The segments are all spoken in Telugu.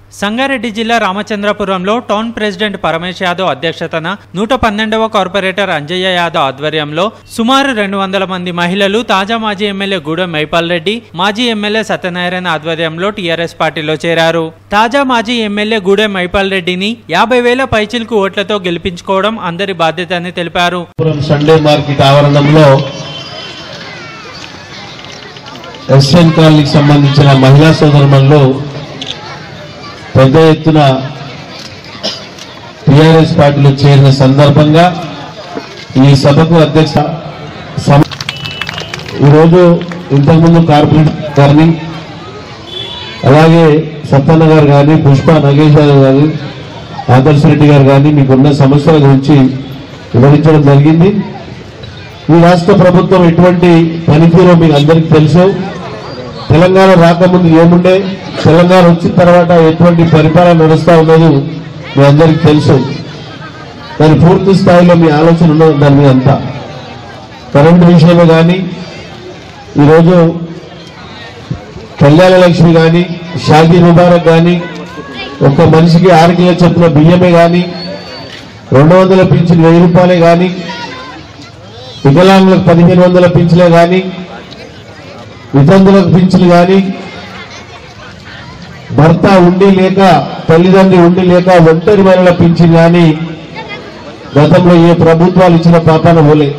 సంగారెడ్డి జిల్లా రామచంద్రపురంలో టౌన్ ప్రెసిడెంట్ పరమేశ్ యాదవ్ అధ్యక్షతన నూట పన్నెండవ కార్పొరేటర్ అంజయ్య యాదవ్ ఆధ్వర్యంలో సుమారు రెండు వందల మంది మహిళలు తాజా మాజీ ఎమ్మెల్యే గూడెం మైపాల్ రెడ్డి మాజీ ఎమ్మెల్యే సత్యనారాయణ ఆధ్వర్యంలో టీఆర్ఎస్ పార్టీలో చేరారు తాజా మాజీ ఎమ్మెల్యే గూడెం మైపాల్ రెడ్డిని యాభై వేల పైచిల్కు ఓట్లతో గెలిపించుకోవడం అందరి బాధ్యత అని తెలిపారు పురం సండే మార్కెట్ ఆవరణంలో ఎస్ఎన్ కాలనీకి సంబంధించిన మహిళా సోదరులలో పెద్ద ఎత్తున టిఆర్ఎస్ పార్టీలో చేరిన సందర్భంగా ఈ సభకు అధ్యక్ష సమ- ఈరోజు ఇంతకుముందు కార్పొరేటర్ గారిని అలాగే సత్తన్న గారు కానీ పుష్ప నగేష్ గారు కానీ ఆదర్శ రెడ్డి గారు కానీ మీకున్న సమస్యల గురించి వివరించడం జరిగింది ఈ రాష్ట్ర ప్రభుత్వం ఎటువంటి పనితీరో మీకు అందరికీ తెలుసు తెలంగాణ రాకముందు ఏముండే తెలంగాణ వచ్చిన తర్వాత ఎటువంటి పరిపాలన నడుస్తా ఉన్నదో మీ అందరికీ తెలుసు దాని పూర్తి స్థాయిలో మీ ఆలోచన ఉన్నది దాని మీద అంతా కరెంటు విషయంలో కానీ ఈరోజు కళ్యాణ లక్ష్మి కానీ షాదీ ముబారక్ కానీ ఒక్క మనిషికి ఆరు కిలో చొప్పున బియ్యమే కానీ రెండు వందల పింఛన్ వెయ్యి రూపాయలే కానీ వికలాంగులకు పదిహేను వందల పింఛలే కానీ వితంతులకు పింఛలు కానీ భర్త ఉండి లేక తల్లిదండ్రి ఉండి లేక ఒంటరి మహిళల పింఛన్ కానీ గతంలో ఏ ప్రభుత్వాలు ఇచ్చిన పాపాన పోలే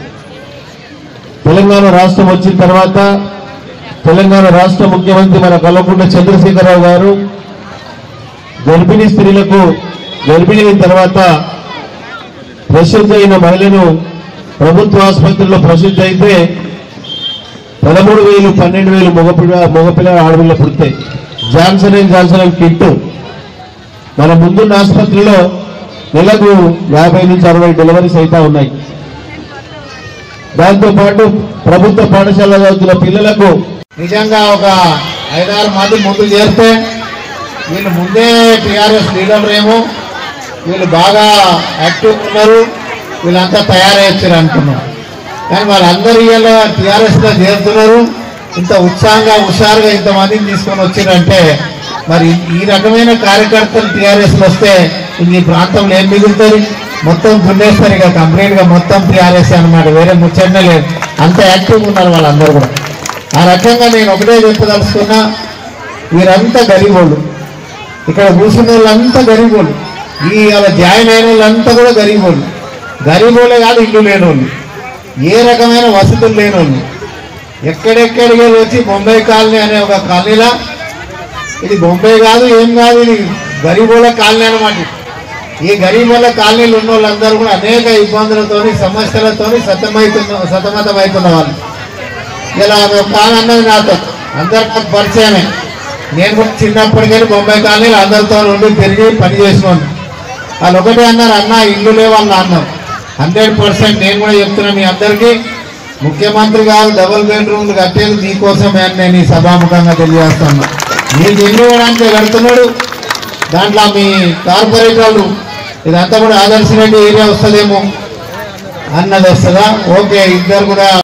తెలంగాణ రాష్ట్రం వచ్చిన తర్వాత తెలంగాణ రాష్ట్ర ముఖ్యమంత్రి మన కల్వకుంట్ల చంద్రశేఖరరావు గారు గర్భిణీ స్త్రీలకు గర్భిణీ అయిన తర్వాత ప్రసిద్ధి అయిన మహిళను ప్రభుత్వ ఆసుపత్రిలో ప్రసిద్ధి అయితే పదమూడు వేలు పన్నెండు వేలు మగపిల్ల మగపిల్ల ఆడపిల్ల పుడితే Johnson and Johnson and kit మన ముందున్న ఆసుపత్రిలో నెలకు యాభై నుంచి అరవై డెలివరీస్ అయితే ఉన్నాయి దాంతో పాటు ప్రభుత్వ పాఠశాల చదువుతున్న పిల్లలకు నిజంగా ఒక ఐదారు మంది ముందు చేరితే వీళ్ళు ముందే టీఆర్ఎస్ లీడర్లేమో వీళ్ళు బాగా యాక్టివ్ ఉన్నారు వీళ్ళంతా తయారయ్యారు అనుకున్నాం కానీ వాళ్ళందరూ ఇలా టీఆర్ఎస్లో చేరుతున్నారు ఇంత ఉత్సాహంగా హుషారుగా ఇంతమందిని తీసుకొని వచ్చారంటే మరి ఈ రకమైన కార్యకర్తలు టీఆర్ఎస్లో వస్తే ఇంక ఈ ప్రాంతంలో ఏం మిగులుతుంది మొత్తం దున్నేస్తారు ఇక కంప్లీట్గా మొత్తం టీఆర్ఎస్ అన్నమాట వేరే ముచ్చట లేదు అంత యాక్టివ్గా ఉన్నారు వాళ్ళందరూ కూడా ఆ రకంగా నేను ఒకటే చెప్పదలుచుకున్నా వీరంతా గరీబోళ్ళు ఇక్కడ కూర్చున్న వాళ్ళంతా గరీబోళ్ళు ఈ అలా జాయిన్ అయిన వాళ్ళంతా కూడా గరీబోళ్ళు గరీబోళ్ళే కాదు ఇల్లు లేనోళ్ళు ఏ రకమైన వసతులు లేనోళ్ళు ఎక్కడెక్కడికి వెళ్ళి వచ్చి బొంబాయి కాలనీ అనే ఒక కాలనీలా ఇది బొంబాయి కాదు ఏం కాదు ఇది గరీబోళ్ళ కాలనీ అనమాట ఈ గరీబోళ్ళ కాలనీలు ఉన్న వాళ్ళందరూ కూడా అనేక ఇబ్బందులతోని సమస్యలతోని సతమవుతున్న సతమతమవుతున్న వాళ్ళు ఇలా ఆమె ఒక ఆమె అన్నది నాతో అందరికీ నాకు పరిచయమే నేను కూడా చిన్నప్పటికెళ్ళి బొంబాయి కాలనీలు అందరితో ఉండి పెరిగి పని చేసినాను వాళ్ళు ఒకటే అన్నారు అన్న ఇల్లు లేవన్న అన్నారు హండ్రెడ్ పర్సెంట్ నేను కూడా చెప్తున్నా మీ అందరికీ ముఖ్యమంత్రి గారు డబుల్ బెడ్రూమ్లు కట్టేది మీకోసమే అని నేను ఈ సభాముఖంగా తెలియజేస్తున్నా మీకు ఇల్లు ఇవ్వడానికి కడుతున్నాడు దాంట్లో మీ కార్పొరేటర్లు ఇదంతా కూడా ఆదర్శ రెడ్డి ఏరియా వస్తుందేమో అన్నది వస్తుందా ఓకే ఇద్దరు కూడా